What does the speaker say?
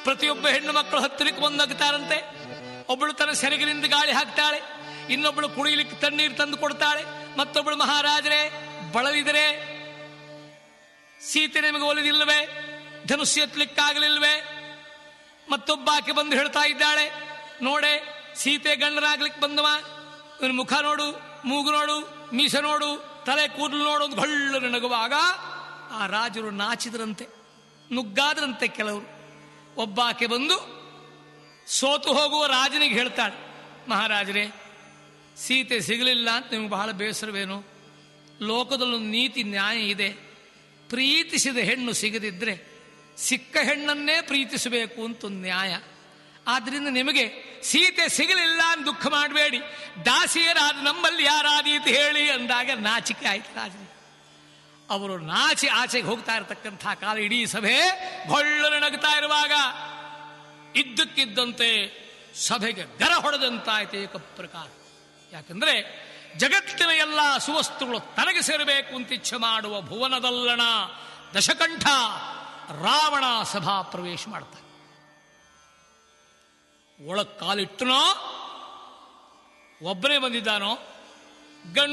ಪ್ರತಿಯೊಬ್ಬ ಹೆಣ್ಣು ಮಕ್ಕಳು ಹತ್ತಿರಕ್ಕೆ ಬಂದಾಗ್ತಾರಂತೆ ಒಬ್ಬಳು ತನ್ನ ಸೆರಗಿನಿಂದ ಗಾಳಿ ಹಾಕ್ತಾಳೆ ಇನ್ನೊಬ್ಬಳು ಕುಡಿಯಲಿಕ್ಕೆ ತಣ್ಣೀರು ತಂದು ಕೊಡ್ತಾಳೆ ಮತ್ತೊಬ್ಬಳು ಮಹಾರಾಜರೇ ಬಳಲಿದರೆ ಸೀತೆ ನಿಮಗೆ ಒಲಿದಿಲ್ಲವೇ ಧನುಸ್ಸು ಎತ್ತಲಿಕ್ಕಾಗಲಿಲ್ವೇ ಮತ್ತೊಬ್ಬ ಆಕೆ ಬಂದು ಹೇಳ್ತಾ ಇದ್ದಾಳೆ ನೋಡೆ ಸೀತೆ ಗಂಡನಾಗ್ಲಿಕ್ಕೆ ಬಂದವ ಇವನ ಮುಖ ನೋಡು ಮೂಗು ನೋಡು ಮೀಸ ನೋಡು ತಲೆ ಕೂದಲು ನೋಡು ಒಂದು ಹೊಳ್ಳು ನಗುವಾಗ ಆ ರಾಜರು ನಾಚಿದ್ರಂತೆ ನುಗ್ಗಾದ್ರಂತೆ ಕೆಲವರು ಒಬ್ಬ ಆಕೆ ಬಂದು ಸೋತು ಹೋಗುವ ರಾಜನಿಗೆ ಹೇಳ್ತಾಳೆ ಮಹಾರಾಜರೇ ಸೀತೆ ಸಿಗಲಿಲ್ಲ ಅಂತ ನಿಮ್ಗೆ ಬಹಳ ಬೇಸರವೇನು ಲೋಕದಲ್ಲೊಂದು ನೀತಿ ನ್ಯಾಯ ಇದೆ ಪ್ರೀತಿಸಿದ ಹೆಣ್ಣು ಸಿಗದಿದ್ರೆ ಸಿಕ್ಕ ಹೆಣ್ಣನ್ನೇ ಪ್ರೀತಿಸಬೇಕು ಅಂತ ಒಂದು ನ್ಯಾಯ ಆದ್ರಿಂದ ನಿಮಗೆ ಸೀತೆ ಸಿಗಲಿಲ್ಲ ಅಂತ ದುಃಖ ಮಾಡಬೇಡಿ ದಾಸಿಯರಾದ ನಮ್ಮಲ್ಲಿ ಯಾರಾದೀತು ಹೇಳಿ ಅಂದಾಗ ನಾಚಿಕೆ ಆಯ್ತು ರಾಜನಿಗೆ ಅವರು ನಾಚಿ ಆಚೆಗೆ ಹೋಗ್ತಾ ಇರತಕ್ಕಂಥ ಕಾಲ ಇಡೀ ಸಭೆ ಹೊಳ್ಳನೆ ನಗ್ತಾ ಇರುವಾಗ ಇದ್ದಕ್ಕಿದ್ದಂತೆ ಸಭೆಗೆ ಗರ ಹೊಡೆದಂತಾಯ್ತು ಏಕ ಪ್ರಕಾರ ಯಾಕಂದ್ರೆ ಜಗತ್ತಿನ ಎಲ್ಲ ಸುವಸ್ತುಗಳು ತನಗೆ ಸೇರಬೇಕು ಅಂತ ಇಚ್ಛೆ ಮಾಡುವ ಭುವನದಲ್ಲಣ ದಶಕಂಠ ರಾವಣ ಸಭಾ ಪ್ರವೇಶ ಮಾಡ್ತಾನೆ ಒಳಗ್ ಕಾಲಿಟ್ಟನೋ ಒಬ್ಬನೇ ಬಂದಿದ್ದಾನೋ ಗಂಡು